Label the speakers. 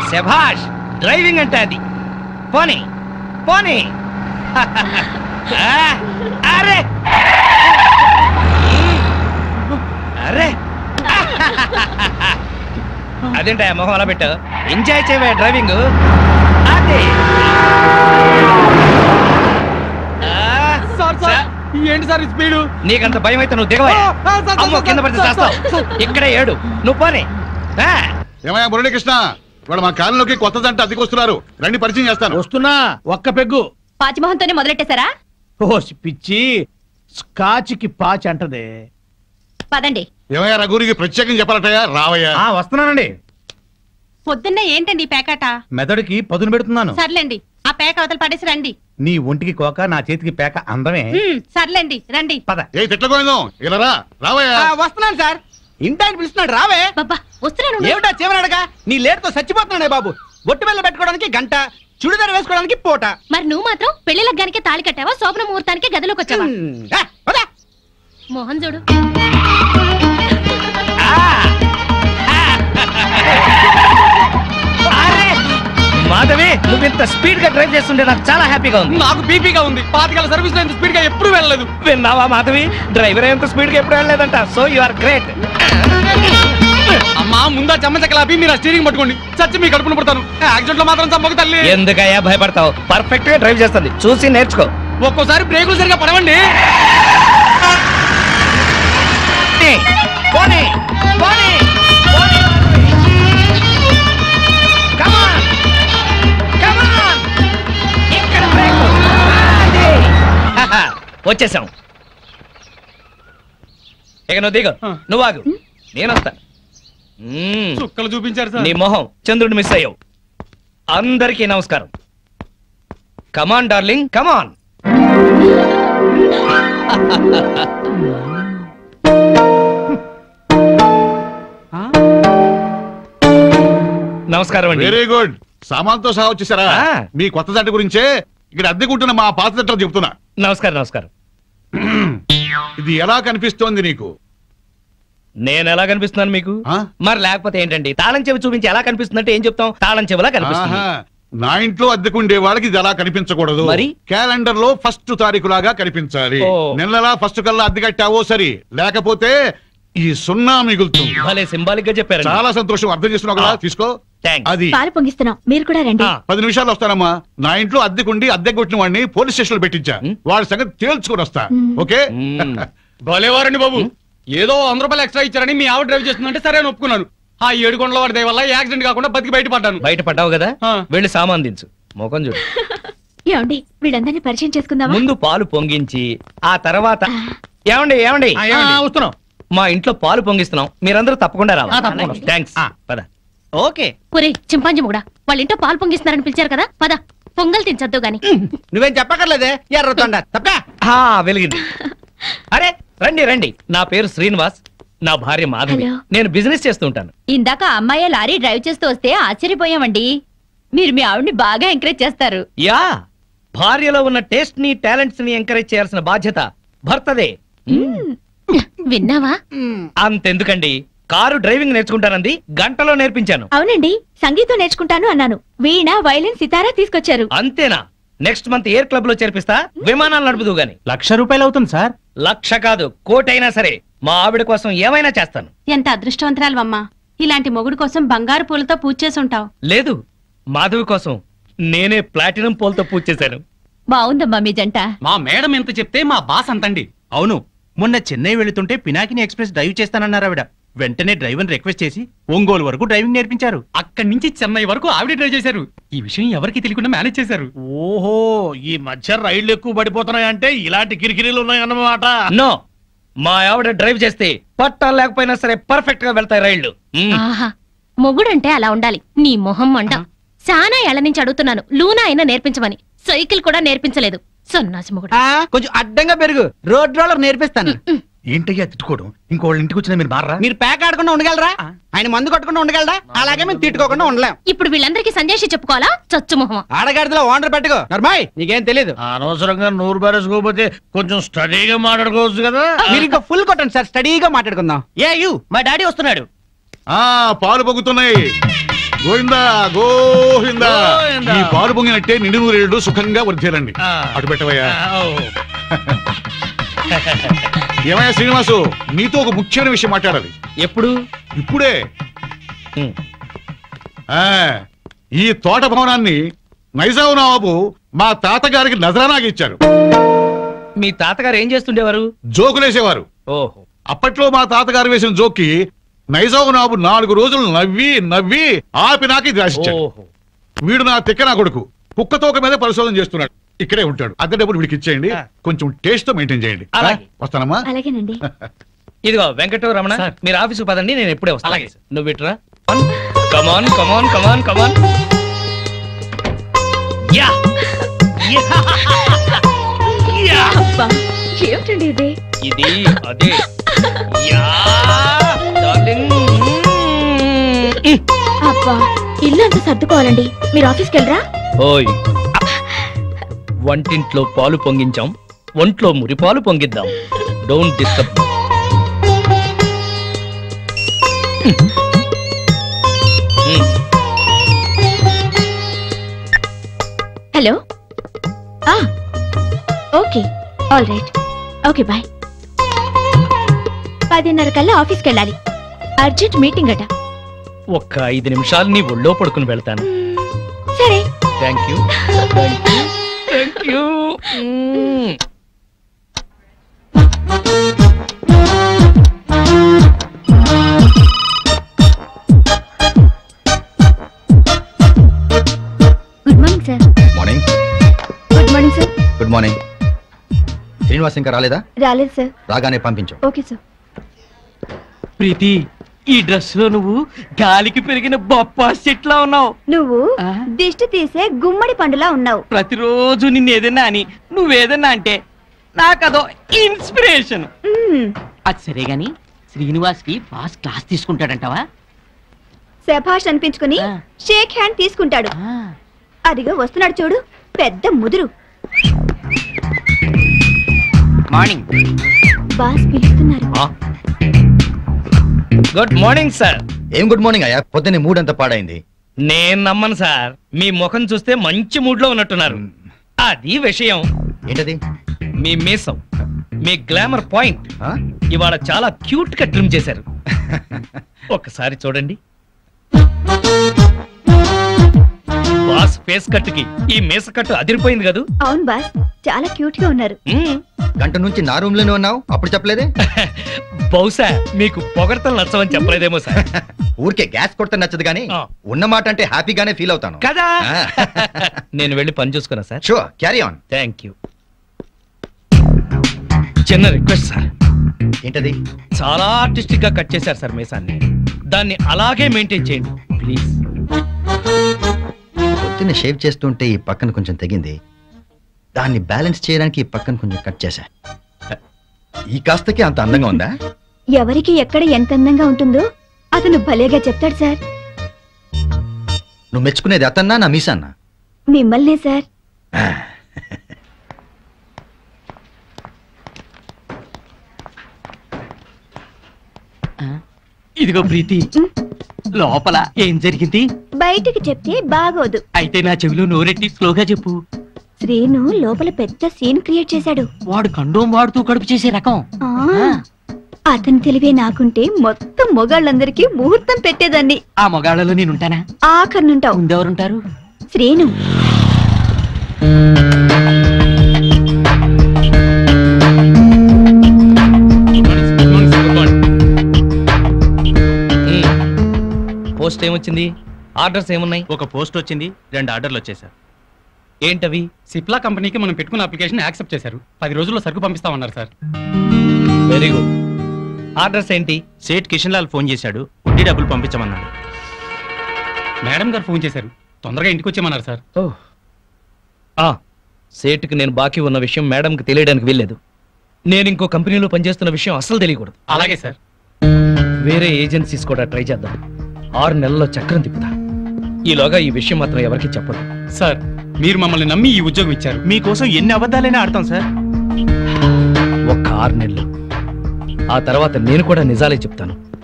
Speaker 1: శభాష్ డ్రైవింగ్ అంటే అది పోనీ పోనీ ఆ, అరే అరే అదేంటా మొహం అలా పెట్టు ఎంజాయ్ చేయవే డ్రైవింగ్ అదే ఆ, సార్,
Speaker 2: ఏంటి సార్ స్పీడు
Speaker 1: నీకంత భయం అయితే నువ్వు దిగవా
Speaker 2: ఆ, ఆ, సార్,
Speaker 1: అమ్మో
Speaker 2: సార్,
Speaker 1: కింద పడితే
Speaker 2: సార్,
Speaker 1: చేస్తావు
Speaker 2: సార్,
Speaker 1: ఇక్కడే ఏడు నువ్వు పోనీ ఆ,
Speaker 3: ఏమయ్యా మురళీకృష్ణ ఇవాళ మా కాలంలోకి కొత్త జంట అద్దెకి వస్తున్నారు రండి పరిచయం చేస్తాను
Speaker 2: వస్తున్నా ఒక్క పెగ్గు
Speaker 4: పాచిమోహంతోనే మొదలెట్టేశారా
Speaker 2: ఓ పిచ్చి స్కాచ్కి పాచి అంటదే
Speaker 4: పదండి
Speaker 3: ఏమయ్యా రఘురికి ప్రత్యేకం చెప్పాలటయ్యా రావయ్యా
Speaker 2: ఆ వస్తున్నానండి
Speaker 5: పొద్దున్నే ఏంటండి ఈ పేకాట
Speaker 2: మెదడుకి పదును పెడుతున్నాను
Speaker 5: సర్లేండి ఆ పేక అవతల పడేసి రండి
Speaker 2: నీ ఒంటికి కోక నా చేతికి పేక అందమే
Speaker 5: హ్మ్, సర్లేండి రండి
Speaker 2: పద
Speaker 3: ఏ తిట్టగోయిందో ఇలా రా రావయ్యా
Speaker 6: వస్తున్నాను సార్ ఇంటాయన పిలుస్తున్నాడు రావే
Speaker 4: బాబా వస్తున్నాను
Speaker 6: ఏమిటా చివరడగా నీ లేటుతో చచ్చిపోతున్నాడే బాబు బొట్టు బిళ్ళ పెట్టుకోవడానికి గంట చుడిదార్ వేసుకోవడానికి పూట
Speaker 4: మరి నువ్వు మాత్రం పెళ్లి లగ్గానికి తాళి కట్టావా శోభన ముహూర్తానికి గదిలోకి వచ్చావా
Speaker 6: హ్మ్. ఏ, పద.
Speaker 4: మోహన్ చూడు
Speaker 1: అరే మాధవి నువ్వు ఇంత స్పీడ్ గా డ్రైవ్ చేస్తుంటే నాకు చాలా హ్యాపీగా ఉంది
Speaker 2: నాకు బీపీగా ఉంది పాతికల సర్వీస్ లో ఇంత స్పీడ్ గా ఎప్పుడు వెళ్ళలేదు
Speaker 1: విన్నావా మాధవి డ్రైవర్ ఎంత స్పీడ్ గా ఎప్పుడు వెళ్ళలేదంట సో యు ఆర్ గ్రేట్
Speaker 2: అమ్మా ముందా చెమ్మ చెక్కలాపి మీరు ఆ స్టీరింగ్ పట్టుకోండి చచ్చి మీ కడుపున పడతాను యాక్సిడెంట్ లో మాత్రం చంపక తల్లి
Speaker 1: ఎందుకయ్యా భయపడతావు పర్ఫెక్ట్ గా డ్రైవ్ చేస్తుంది చూసి నేర్చుకో
Speaker 2: ఒక్కోసారి బ్రేకులు సరిగా పడవండి
Speaker 1: పోనీ, పోనీ, పోనీ. Come on, come on. ఇక్కడ బ్రేక్. అది. వచ్చేసాం ఇక నువ్వు దిగు
Speaker 2: ఆ.
Speaker 1: నువ్వు ఆగు నేను వస్తా మ్మ్.
Speaker 2: చుక్కలు చూపించారు సార్
Speaker 1: నీ మొహం చంద్రుడు మిస్ అయ్యావు అందరికీ నమస్కారం కమాన్ డార్లింగ్ కమాన్ నమస్కారం అండి
Speaker 3: వెరీ గుడ్ సామాన్తో సహా వచ్చేసారా
Speaker 1: ఆ.
Speaker 3: మీ కొత్త జంట గురించే ఇక్కడ అద్దెకుంటున్న మా పాత జంటలు చెప్తున్నా
Speaker 1: నమస్కారం నమస్కారం
Speaker 3: ఇది ఎలా కనిపిస్తోంది నీకు
Speaker 1: నేను ఎలా కనిపిస్తున్నాను మీకు
Speaker 3: ఆ?
Speaker 1: మరి లేకపోతే ఏంటండి తాళం చెవి చూపించి ఎలా కనిపిస్తుందంటే ఏం చెప్తాం తాళం చెవిలా కనిపిస్తుంది
Speaker 3: ఆహా. నా ఇంట్లో అద్దెకుండే వాళ్ళకి ఇది ఎలా కనిపించకూడదు
Speaker 1: మరి?
Speaker 3: క్యాలెండర్ లో ఫస్ట్ తారీఖు లాగా కనిపించాలి
Speaker 1: ఓ.
Speaker 3: నెలలా ఫస్ట్ కల్లా అద్దె కట్టావో సరి లేకపోతే ఈ సున్నా మిగులుతుంది
Speaker 1: భలే సింబాలిక్ గా చెప్పారు
Speaker 3: చాలా సంతోషం అర్థం చేస్తున్నావు కదా
Speaker 1: ఆ.
Speaker 3: తీసుకో
Speaker 1: థ్యాంక్స్
Speaker 3: అది
Speaker 4: పాలు పొంగిస్తున్నాం మీరు కూడా రండి
Speaker 3: పది నిమిషాలు వస్తానమ్మా నా ఇంట్లో అద్దెకుండి అద్దె కొట్టిన వాడిని పోలీస్ స్టేషన్ లో పెట్టించా
Speaker 1: ఉం?
Speaker 3: వాడి సంగతి తేల్చుకొని వస్తా
Speaker 4: ఉం.
Speaker 3: ఓకే
Speaker 2: భలేవారండి బాబు ఏదో వంద రూపాయలు ఎక్స్ట్రా ఇచ్చారని మీ ఆవిడ డ్రైవ్ చేస్తుందంటే సరే అని ఒప్పుకున్నాను ఆ ఏడు కొండల వాడి దయ వల్ల యాక్సిడెంట్ కాకుండా బతికి బయటపడ్డాను
Speaker 1: బయట పడ్డావు కదా
Speaker 2: ఆ.
Speaker 1: వెళ్ళి సామాన్ దించు ముఖం చూడు
Speaker 4: ఏమండి వీళ్ళందరినీ పరిచయం చేసుకుందామా
Speaker 1: ముందు పాలు పొంగించి ఆ తర్వాత ఏమండి ఏమండి
Speaker 2: వస్తున్నాం
Speaker 1: మా ఇంట్లో పాలు పొంగిస్తున్నాం మీరందరూ తప్పకుండా
Speaker 2: ఆ,
Speaker 1: రావాలి
Speaker 2: తప్పకుండా.
Speaker 1: థ్యాంక్స్
Speaker 2: ఆ.
Speaker 1: పద
Speaker 6: ఓకే
Speaker 4: ఒరే చింపాంజీ కూడా వాళ్ళ ఇంట్లో పాలు పొంగిస్తున్నారని పిలిచారు కదా పద పొంగల్ తినచద్దు గాని
Speaker 6: నువ్వేం చెప్పక్కర్లేదే ఎర్రతొండ తప్ప
Speaker 1: ఆ, వెలిగింది అరే రండి రండి నా పేరు శ్రీనివాస్ నా భార్య మాధవి
Speaker 4: హలో.
Speaker 1: నేను బిజినెస్ చేస్తూ ఉంటాను
Speaker 4: ఇందాక అమ్మాయి లారీ డ్రైవ్ చేస్తూ వస్తే ఆశ్చర్యపోయామండి మీరు మీ ఆవిడ్ని బాగా ఎంకరేజ్ చేస్తారు
Speaker 1: యా భార్యలో ఉన్న టేస్ట్ ని టాలెంట్స్ ని ఎంకరేజ్ చేయాల్సిన బాధ్యత భర్తదే
Speaker 4: విన్నావా
Speaker 1: అంతెందుకండి కారు డ్రైవింగ్ నేర్చుకుంటానంది గంటలో నేర్పించాను
Speaker 4: అవునండి సంగీతం నేర్చుకుంటాను అన్నాను వీణ వైలిన్ సితారా తీసుకొచ్చారు
Speaker 1: అంతేనా నెక్స్ట్ మంత్ ఎయిర్ క్లబ్ లో చేర్పిస్తా విమానాలు నడుపుదు గాని
Speaker 2: లక్ష రూపాయలు అవుతుంది సార్
Speaker 1: లక్ష కాదు కోటైనా సరే మా ఆవిడ కోసం ఏమైనా చేస్తాను
Speaker 5: ఎంత అదృష్టవంతరాలవమ్మా ఇలాంటి మొగుడు కోసం బంగారు పూలతో పూజ చేసి ఉంటావు
Speaker 1: లేదు మాధవి కోసం నేనే ప్లాటినం పోల్తో పూజ చేశాను
Speaker 4: బాగుందమ్మా మీ జంట
Speaker 2: మా మేడం ఎంత చెప్తే మా బాస్ అంతండి
Speaker 7: అవును మొన్న చెన్నై వెళుతుంటే పినాకిని ఎక్స్ప్రెస్ డ్రైవ్ చేస్తానన్నారు ఆవిడ వెంటనే డ్రైవర్ రిక్వెస్ట్ చేసి ఒంగోలు వరకు డ్రైవింగ్ నేర్పించారు
Speaker 2: అక్కడి నుంచి చెన్నై వరకు ఆవిడ డ్రైవ్ చేశారు ఈ విషయం ఎవరికి తెలియకుండా మేనేజ్ చేశారు
Speaker 8: ఓహో ఈ మధ్య రైళ్లు ఎక్కువ పడిపోతున్నాయంటే ఇలాంటి కిరికిరీలు ఉన్నాయన్నమాట
Speaker 1: నో మా ఆవిడ డ్రైవ్ చేస్తే పట్టాలు లేకపోయినా సరే పర్ఫెక్ట్ గా వెళ్తాయి రైళ్లు మ్మ్.
Speaker 4: ఆహా మొగుడంటే అలా ఉండాలి నీ మొహం మండ చాలా ఏళ్ల నుంచి అడుగుతున్నాను లూనా అయినా నేర్పించమని సైకిల్ కూడా నేర్పించలేదు సన్నాసి మొగుడు
Speaker 6: ఆ, కొంచెం అడ్డంగా పెరుగు రోడ్ రోలర్ నేర్పిస్తాను
Speaker 7: ఏంటయ్యా తిట్టుకోవడం ఇంకోళ్ళ ఇంటికి వచ్చినా మీరు మారా
Speaker 6: మీరు ప్యాక్ ఆడకుండా ఉండగలరా ఆయన మందు కొట్టకుండా ఉండగలరా అలాగే మేము తిట్టుకోకుండా ఉండలేం
Speaker 4: ఇప్పుడు వీళ్ళందరికీ సంజాషి చెప్పుకోవాలా చచ్చు మొహం
Speaker 6: ఆడగాడిలో ఓనర్ పెట్టుకో నర్మాయ్ నీకేం తెలీదు
Speaker 8: అనవసరంగా నూరు బారేసుకోకపోతే కొంచెం స్టడీగా మాట్లాడుకోవచ్చు కదా
Speaker 6: మీరు ఇంకా ఫుల్ కొట్టండి సార్ స్టడీగా మాట్లాడుకుందాం
Speaker 7: ఏ యూ మా డాడీ వస్తున్నాడు
Speaker 3: ఆ పాలు పొగుతున్నాయి గోవిందా గోవిందా
Speaker 8: గోవిందా.
Speaker 3: ఈ పాలు పొంగినట్టే నిండు నూరేళ్లు సుఖంగా వర్ధేరండి
Speaker 8: ఆ.
Speaker 3: అటు పెట్టవయ్యా
Speaker 8: ఆ, ఓ.
Speaker 3: ఏమయ్యా శ్రీనివాసు నీతో ఒక ముఖ్యమైన విషయం మాట్లాడాలి
Speaker 1: ఎప్పుడు
Speaker 3: ఇప్పుడే
Speaker 1: ఉమ్.
Speaker 3: ఆ ఈ తోట భవనాన్ని నైజాం నవాబు మా తాతగారికి నజరానాకి ఇచ్చారు
Speaker 1: మీ తాతగారు ఏం చేస్తుండేవారు
Speaker 3: జోకులేసేవారు
Speaker 1: ఓహో
Speaker 3: అప్పట్లో మా తాతగారు వేసిన జోక్కి నైజాం నవాబు నాలుగు రోజులు నవ్వి నవ్వి ఆపి నాకు ఇది రాసిచ్చాడు
Speaker 1: ఓహో
Speaker 3: వీడు నా తిక్క నా కొడుకు కుక్క తోక మీద పరిశోధన చేస్తున్నాడు ఇక్కడే ఉంటాడు అద్దె డబ్బులు వీడికి ఇచ్చేయండి
Speaker 1: ఆ.
Speaker 3: కొంచెం టేస్ట్ తో మెయింటైన్ చేయండి
Speaker 1: అలాగే.
Speaker 3: ఆ, వస్తానమ్మా
Speaker 5: అలాగేనండి
Speaker 1: ఇదిగో వెంకటరావు రమణ
Speaker 2: సార్.
Speaker 1: మీరు ఆఫీసు పదండి నేను ఎప్పుడే వస్తాను
Speaker 2: అలాగే సార్.
Speaker 1: నువ్వు ఇట్రా కమాన్ కమాన్ కమాన్ కమాన్ యా
Speaker 5: ఏమిటండి ఇది
Speaker 1: ఇది అదే యా డార్లింగ్
Speaker 5: అబ్బా ఇల్లు అంతా సర్దుకోవాలండి మీరు ఆఫీస్కి వెళ్ళరా
Speaker 1: ఓయ్ వంటింట్లో పాలు పొంగించాం ఒంట్లో మురిపాలు పొంగిద్దాం don't disturb
Speaker 5: hello okay all right okay bye పదిన్నర కల్లా ఆఫీస్కి వెళ్ళాలి అర్జెంట్ మీటింగ్ అట
Speaker 1: ఒక్క ఐదు నిమిషాలు నీ ఒళ్ళో పడుకుని వెళ్తాను
Speaker 5: సరే
Speaker 1: thank you thank you thank you
Speaker 5: good morning sir
Speaker 9: morning
Speaker 5: good morning sir
Speaker 9: good morning Srinivas ఇంకా రాలేదా
Speaker 5: రాలేదు సార్
Speaker 9: రాగానే పంపించు
Speaker 5: ఓకే సార్
Speaker 6: ప్రీతి ఈ డ్రెస్ లో నువ్వు గాలికి పెరిగిన బొప్ప చెట్లా ఉన్నావు
Speaker 5: నువ్వు
Speaker 6: ఆ?
Speaker 5: దిష్టి తీసే గుమ్మడి పండులా ఉన్నావు
Speaker 6: ప్రతిరోజు నిన్ను ఏదైనా అని నువ్వేదన్నా అంటే నాకదో ఇన్స్పిరేషన్ అది సరే గాని శ్రీనివాస్ కి బాస్ క్లాస్ తీసుకుంటాడంటావా
Speaker 5: శభాష్ అనిపించుకుని
Speaker 6: ఆ.
Speaker 5: షేక్ హ్యాండ్ తీసుకుంటాడు అదిగో వస్తున్నాడు చూడు పెద్ద ముదురు
Speaker 6: మార్నింగ్
Speaker 5: బాస్ పిలుస్తున్నారు
Speaker 1: గుడ్ మార్నింగ్ సార్
Speaker 9: ఏం గుడ్ మార్నింగ్ అయ్యా పొద్దున్నే మూడ్ అంతా పాడైంది
Speaker 1: నేను నమ్మను సార్ మీ ముఖం చూస్తే మంచి మూడ్ లో ఉన్నట్టున్నారు అది విషయం
Speaker 9: ఏంటది
Speaker 1: మీ మీసం మీ గ్లామర్ పాయింట్
Speaker 9: ఆ?
Speaker 1: ఇవాళ చాలా క్యూట్ గా ట్రిమ్ చేశారు ఒకసారి చూడండి బాస్ ఫేస్ కట్ కి ఈ మీస కట్టు అదిరిపోయింది కదూ
Speaker 5: అవును బాస్ చాలా క్యూట్ గా ఉన్నారు
Speaker 1: మ్మ్.
Speaker 9: గంట నుంచి నా రూమ్ లోనే ఉన్నావు అప్పుడు చెప్పలేదే
Speaker 1: బహుశా మీకు పొగడతలు నచ్చవని చెప్పలేదేమో సార్
Speaker 9: ఊరికే గ్యాస్ కొడితే నచ్చదు కానీ
Speaker 1: ఆ.
Speaker 9: ఉన్న మాట అంటే హ్యాపీగానే ఫీల్ అవుతాను
Speaker 1: కదా
Speaker 9: ఆ.
Speaker 1: నేను వెళ్ళి పని చూసుకున్నా sir
Speaker 9: sure carry on
Speaker 1: thank you చిన్న రిక్వెస్ట్ సార్
Speaker 9: ఏంటది
Speaker 1: చాలా ఆర్టిస్టిక్ గా కట్ చేశారు సార్ మీసాన్ని దాన్ని అలాగే మెయింటైన్ చేయండి ప్లీజ్
Speaker 9: పొద్దున్న షేవ్ చేస్తుంటే ఈ పక్కన కొంచెం తెగింది దాన్ని బ్యాలెన్స్ చేయడానికి ఈ పక్కన కొంచెం కట్ చేశా ఈ కాస్తకి అంత అందంగా ఉందా
Speaker 5: ఎవరికి ఎక్కడ ఎంత అందంగా ఉంటుందో అతను భలేగా చెప్తాడు సార్
Speaker 9: నువ్వు మెచ్చుకునేది అతన్నా నా మీసాన్నా
Speaker 5: మిమ్మల్నే సార్
Speaker 6: ఇదిగో ప్రీతి లోపల ఏం జరిగింది
Speaker 5: బయటికి చెప్తే బాగోదు
Speaker 6: అయితే నా చెవిలో నోరెట్టి స్లోగా చెప్పు
Speaker 5: శ్రీను లోపల పెద్ద సీన్ క్రియేట్ చేశాడు
Speaker 6: వాడు కండోం వాడుతూ కడుపు చేసే రకం
Speaker 5: ఆ అతని తెలివే నాకుంటే మొత్తం మొగాళ్ళందరికీ ముహూర్తం పెట్టేదాన్ని
Speaker 6: ఆ మొగాళ్ళలో నేనుంటానా
Speaker 5: ఆఖరినుంటావు
Speaker 6: ముందెవరుంటారు
Speaker 5: శ్రీను
Speaker 1: పోస్ట్ ఏమొచ్చింది ఆర్డర్స్ ఏమున్నాయి
Speaker 7: ఒక పోస్ట్ వచ్చింది రెండు ఆర్డర్లు వచ్చేసారు
Speaker 1: ఏంటవి
Speaker 2: సిప్లా కంపెనీకి మనం పెట్టుకున్న అప్లికేషన్ యాక్సెప్ట్ చేశారు పది రోజుల్లో సరుకు పంపిస్తామన్నారు సార్
Speaker 1: వెరీ గుడ్ ఆర్డర్స్ ఏంటి
Speaker 7: సేట్ కిషన్ లాల్ ఫోన్ చేశాడు వడ్డీ డబ్బులు పంపించమన్నాడు
Speaker 2: మేడం గారు ఫోన్ చేశారు తొందరగా ఇంటికి వచ్చేయమన్నారు సార్
Speaker 1: ఆ, సేటుకి నేను బాకీ ఉన్న విషయం మేడంకి తెలియడానికి వీల్లేదు నేను ఇంకో కంపెనీలో పనిచేస్తున్న విషయం అస్సలు తెలియకూడదు
Speaker 2: అలాగే సార్
Speaker 1: వేరే ఏజెన్సీస్ కూడా ట్రై చేద్దాం ఆరు నెలల్లో చక్రం తిప్పుతా ఈలోగా ఈ విషయం మాత్రం ఎవరికి చెప్పదు
Speaker 2: సార్ మీరు మమ్మల్ని నమ్మి ఈ ఉద్యోగం ఇచ్చారు
Speaker 7: మీకోసం ఎన్ని అబద్ధాలైనా ఆడతాం సార్
Speaker 1: ఒక్క ఆరు నెలలు ఆ తర్వాత నేను కూడా నిజాలే చెప్తాను